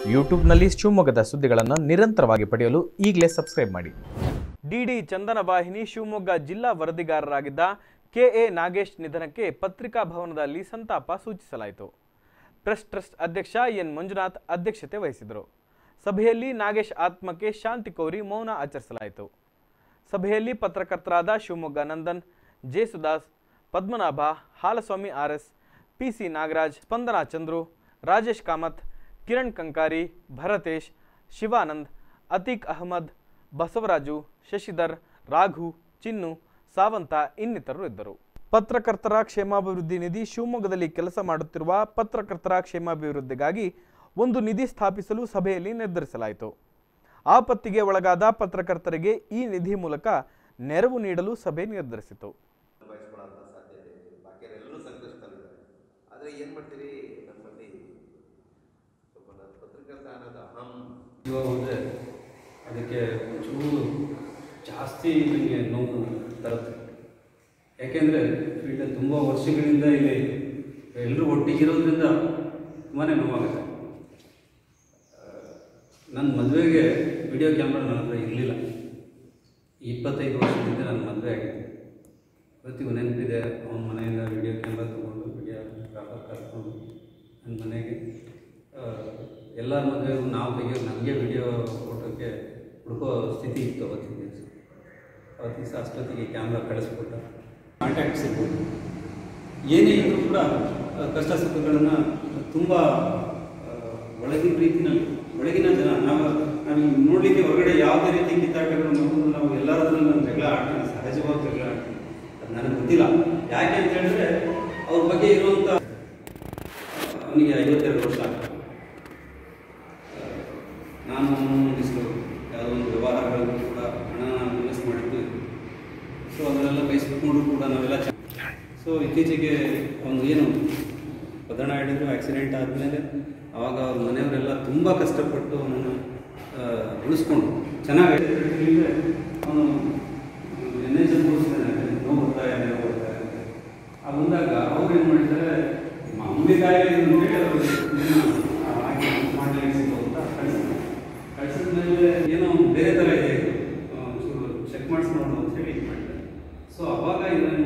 ಯೂಟ್ಯೂಬ್ನಲ್ಲಿ ಶಿವಮೊಗ್ಗದ ಸುದ್ದಿಗಳನ್ನು ನಿರಂತರವಾಗಿ ಪಡೆಯಲು ಈಗಲೇ ಸಬ್ಸ್ಕ್ರೈಬ್ ಮಾಡಿ ಡಿಡಿ ಚಂದನ ವಾಹಿನಿ ಶಿವಮೊಗ್ಗ ಜಿಲ್ಲಾ ವರದಿಗಾರರಾಗಿದ್ದ ಕೆಎ ನಾಗೇಶ್ ನಿಧನಕ್ಕೆ ಪತ್ರಿಕಾ ಭವನದಲ್ಲಿ ಸಂತಾಪ ಸೂಚಿಸಲಾಯಿತು ಪ್ರೆಸ್ ಟ್ರಸ್ಟ್ ಅಧ್ಯಕ್ಷ ಎನ್ ಮಂಜುನಾಥ್ ಅಧ್ಯಕ್ಷತೆ ವಹಿಸಿದರು ಸಭೆಯಲ್ಲಿ ನಾಗೇಶ್ ಆತ್ಮಕ್ಕೆ ಶಾಂತಿ ಕೋರಿ ಮೌನ ಆಚರಿಸಲಾಯಿತು ಸಭೆಯಲ್ಲಿ ಪತ್ರಕರ್ತರಾದ Shivamogga Nandan J Sudas Padmanabha Halaswamy RS PC Nagaraj Spandana Chandru Rajesh Kamath Kiran Kankari Bharatesh Shivanand Ateeq Ahmed Basavaraju Shashidhar Raghu Chinnu Sawant ಇನ್ನಿತರರು ಇದ್ದರು ಪತ್ರಕರ್ತರ ಕ್ಷೇಮಾಭಿವೃದ್ಧಿ ನಿಧಿ ಶಿವಮೊಗ್ಗದಲ್ಲಿ ಕೆಲಸ ಮಾಡುತ್ತಿರುವ ಪತ್ರಕರ್ತರ ಕ್ಷೇಮಾಭಿವೃದ್ಧಿಗಾಗಿ ಒಂದು ನಿಧಿ ಸ್ಥಾಪಿಸಲು ಸಭೆಯಲ್ಲಿ ನಿರ್ಧರಿಸಲಾಯಿತು ಆಪತ್ತಿಗೆ ಒಳಗಾದ ಪತ್ರಕರ್ತರಿಗೆ ಈ ನಿಧಿ ಮೂಲಕ ನೆರವು ನೀಡಲು ಸಭೆ ನಿರ್ಧರಿಸಿತು ಬಯಸ್ಕೊಳ್ಳೋಂಥ ಸಾಧ್ಯತೆ ಇದೆ ಬಾಕಿಯವರೆಲ್ಲರೂ ಸಂಕಷ್ಟದಲ್ಲಿದ್ದಾರೆ ಆದರೆ ಏನು ಮಾಡ್ತೀರಿ ನಮ್ಮಲ್ಲಿ ಸ್ವಲ್ಪ ನಾನು ಪತ್ರಕರ್ತ ಅನ್ನೋದು ಅಹಂ ಇವಾಗ ಹೋದರೆ ಅದಕ್ಕೆ ಚೂರು ಜಾಸ್ತಿ ನನಗೆ ನೋವು ತರುತ್ತೆ ಯಾಕೆಂದರೆ ಫೀಲ್ಡಲ್ಲಿ ತುಂಬ ವರ್ಷಗಳಿಂದ ಇಲ್ಲಿ ಎಲ್ಲರೂ ಒಟ್ಟಿಗಿರೋದ್ರಿಂದ ತುಂಬಾ ನೋವಾಗುತ್ತೆ ನನ್ನ ಮದುವೆಗೆ ವಿಡಿಯೋ ಕ್ಯಾಮ್ರಾ ನನ್ನ ಹತ್ರ ಇರಲಿಲ್ಲ ಇಪ್ಪತ್ತೈದು ವರ್ಷದಿಂದ ನನ್ನ ಮದುವೆ ಆಗಿದೆ ಇವತ್ತಿಗೂ ನೆನಪಿದೆ ಅವನ ಮನೆಯಿಂದ ವಿಡಿಯೋ ಕ್ಯಾಮ್ರಾ ತೊಗೊಂಡು ವಿಡಿಯೋ ಗ್ರಾಫರ್ ಕರ್ಕೊಂಡು ನನ್ನ ಮನೆಗೆ ಎಲ್ಲರ ಮದುವೆಗೂ ನಾವು ತೆಗಿಯೋ ನಮಗೆ ವಿಡಿಯೋ ಫೋಟೋಕ್ಕೆ ಹುಡುಕೋ ಸ್ಥಿತಿ ಇತ್ತು ಅವತ್ತಿನ ದಿವಸ ಅವತ್ತಿನ ದಿವಸ ಅಷ್ಟೊತ್ತಿಗೆ ಕ್ಯಾಮ್ರಾ ಕಳಿಸ್ಬಿಟ್ಟ ಕಾಂಟ್ಯಾಕ್ಟ್ ಸಿಗ್ಬೋದು ಏನೇ ಇದ್ದರೂ ಕೂಡ ಆ, ಕಷ್ಟ ಸುಖಗಳನ್ನು ತುಂಬ ಆ, ಒಳಗಿನ ರೀತಿನಲ್ಲಿ ಒಳಗಿನ ಜನ ನಾವು ನಾವು ಈಗ ನೋಡಲಿಕ್ಕೆ ಹೊರಗಡೆ ಯಾವುದೇ ರೀತಿ ಕಿತ್ತಾಟಗಳು ನೋಡೋದು ನಾವು ಎಲ್ಲರ ಹತ್ರ ನಾನು ಜಗಳ ಆಡ್ತೀನಿ ಸಹಜವಾಗಿ ಜಗಳ ಆಡ್ತೀನಿ ಅದು ನನಗೆ ಗೊತ್ತಿಲ್ಲ ಯಾಕೆ ಅಂತ ಹೇಳಿದ್ರೆ ಅವ್ರ ಬಗ್ಗೆ ಇರುವಂಥ ಅವನಿಗೆ ಐವತ್ತೆರಡು ವರ್ಷ ಆಗ್ತದೆ ಆ, ನಾನು ಒಂದಿಷ್ಟು ಯಾವುದೋ ಒಂದು ವ್ಯವಹಾರಗಳನ್ನು ಕೂಡ ಹಣ ಇನ್ವೆಸ್ಟ್ ಮಾಡಿದ್ದು ಸೊ ಅದನ್ನೆಲ್ಲ ಫೇಸ್ಬುಕ್ ಕೂಡ ನಾವೆಲ್ಲ ಚ ಸೊ ಇತ್ತೀಚೆಗೆ ಒಂದು ಏನು ಪದಣ ಹಿಡಿದು ಆಕ್ಸಿಡೆಂಟ್ ಆದಮೇಲೆ ಆವಾಗ ಅವ್ರ ಮನೆಯವರೆಲ್ಲ ತುಂಬ ಕಷ್ಟಪಟ್ಟು ಅವನನ್ನು ಉಳಿಸ್ಕೊಂಡು ಚೆನ್ನಾಗಿ ಅವನು ಎನ್ ಎಚ್ ನೋವು ಬರ್ತಾ ಇದೆ ನೋವು ಬರ್ತಾ ಇದೆ ಆ ಬಂದಾಗ ಅವ್ರು ಏನು ಮಾಡಿದ್ದಾರೆ ಮಾಮೂಲಿ ಕಾಯಿಲೆ ಇದು ಅಂತೇಳಿ ಅವರು ಇದನ್ನ ಹಾಕಿ ಮಾಡಲಿಕ್ಕೆ ಸಿಗೋ ಅಂತ ಕಳಿಸಿದ್ರು ಕಳಿಸಿದ ಮೇಲೆ ಏನೋ ಬೇರೆ ಥರ ಇದೆ ಇದು ಚೆಕ್ ಮಾಡಿಸ್ಕೊಂಡು ಅಂತ ಹೇಳಿ ಇದು ಮಾಡಿದ್ದಾರೆ ಸೊ ಅವಾಗ ಇದನ್ನು